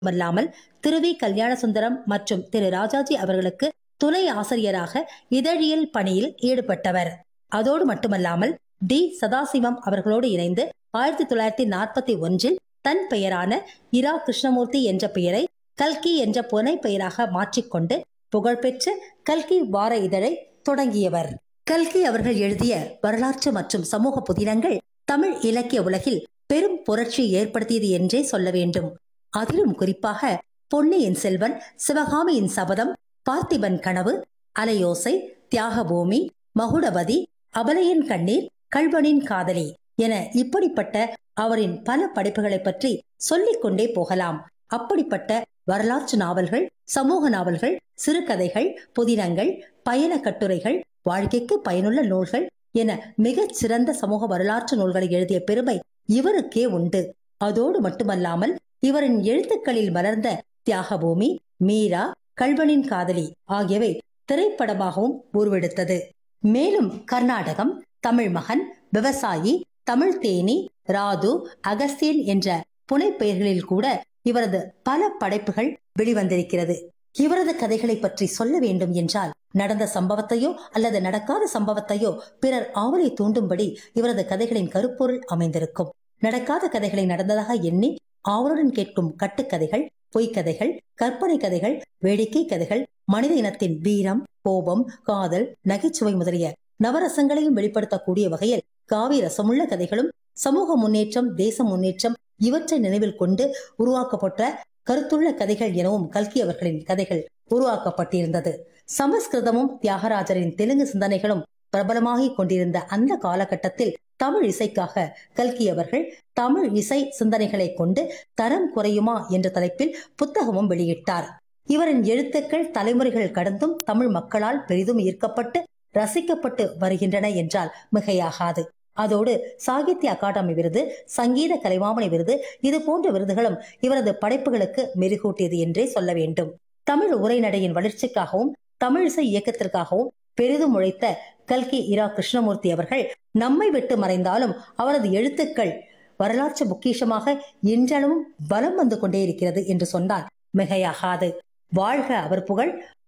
மட்டுமல்லாமல் திருவி கல்யாண சுந்தரம் மற்றும் திரு ராஜாஜி அவர்களுக்கு துணை ஆசிரியராக இதழியல் பணியில் ஈடுபட்டவர் அதோடு மட்டுமல்லாமல் டி சதாசிவம் அவர்களோடு இணைந்து ஆயிரத்தி தொள்ளாயிரத்தி நாற்பத்தி ஒன்றில் தன் பெயரான இரா கிருஷ்ணமூர்த்தி என்ற பெயரை கல்கி என்ற புனை பெயராக மாற்றிக்கொண்டு புகழ்பெற்ற கல்கி வார இதழை தொடங்கியவர் கல்கி அவர்கள் எழுதிய வரலாற்று மற்றும் சமூக புதினங்கள் தமிழ் இலக்கிய உலகில் பெரும் புரட்சி ஏற்படுத்தியது என்றே சொல்ல வேண்டும் அதிலும் குறிப்பாக பொன்னியின் செல்வன் சிவகாமியின் சபதம் பார்த்திபன் கனவு அலையோசை தியாகபூமி மகுடபதி அபலையின் கண்ணீர் கல்வனின் காதலி என இப்படிப்பட்ட அவரின் பல படைப்புகளை பற்றி சொல்லிக் கொண்டே போகலாம் அப்படிப்பட்ட வரலாற்று நாவல்கள் சமூக நாவல்கள் சிறுகதைகள் புதினங்கள் பயண கட்டுரைகள் வாழ்க்கைக்கு பயனுள்ள நூல்கள் என மிகச் சிறந்த சமூக வரலாற்று நூல்களை எழுதிய பெருமை இவருக்கே உண்டு அதோடு மட்டுமல்லாமல் இவரின் எழுத்துக்களில் மலர்ந்த தியாகபூமி மீரா கல்வனின் காதலி ஆகியவை திரைப்படமாகவும் உருவெடுத்தது மேலும் கர்நாடகம் தமிழ் மகன் விவசாயி தமிழ் தேனி ராது அகஸ்தியன் என்ற புனைப்பெயர்களில் கூட இவரது பல படைப்புகள் வெளிவந்திருக்கிறது இவரது கதைகளை பற்றி சொல்ல வேண்டும் என்றால் நடந்த சம்பவத்தையோ அல்லது நடக்காத சம்பவத்தையோ பிறர் ஆவலை தூண்டும்படி இவரது கதைகளின் கருப்பொருள் அமைந்திருக்கும் நடக்காத கதைகளை நடந்ததாக எண்ணி ஆவலுடன் கேட்கும் கட்டுக்கதைகள் பொய்க்கதைகள் கற்பனை கதைகள் வேடிக்கை கதைகள் மனித இனத்தின் வீரம் கோபம் காதல் நகைச்சுவை முதலிய நவரசங்களையும் வெளிப்படுத்தக்கூடிய வகையில் காவி ரசமுள்ள கதைகளும் சமூக முன்னேற்றம் தேச முன்னேற்றம் இவற்றை நினைவில் கொண்டு உருவாக்கப்பட்ட கருத்துள்ள கதைகள் எனவும் கல்கி அவர்களின் கதைகள் உருவாக்கப்பட்டிருந்தது சமஸ்கிருதமும் தியாகராஜரின் தெலுங்கு சிந்தனைகளும் பிரபலமாகிக் கொண்டிருந்த அந்த காலகட்டத்தில் தமிழ் இசைக்காக கல்கி அவர்கள் தமிழ் இசை சிந்தனைகளை கொண்டு தரம் குறையுமா என்ற தலைப்பில் புத்தகமும் வெளியிட்டார் இவரின் எழுத்துக்கள் தலைமுறைகள் கடந்தும் தமிழ் மக்களால் பெரிதும் ஈர்க்கப்பட்டு ரசிக்கப்பட்டு வருகின்றன என்றால் மிகையாகாது அதோடு சாகித்ய அகாடமி விருது சங்கீத கலைமாமணி விருது இது போன்ற விருதுகளும் இவரது படைப்புகளுக்கு மெருகூட்டியது என்றே சொல்ல வேண்டும் தமிழ் உரைநடையின் வளர்ச்சிக்காகவும் தமிழிசை இயக்கத்திற்காகவும் பெரிதும் உழைத்த கல்கி இரா கிருஷ்ணமூர்த்தி அவர்கள் நம்மை விட்டு மறைந்தாலும் அவரது எழுத்துக்கள் வரலாற்று பொக்கிஷமாக இன்றளவும் பலம் வந்து கொண்டே இருக்கிறது என்று சொன்னால் மிகையாகாது வாழ்க அவர் புகழ்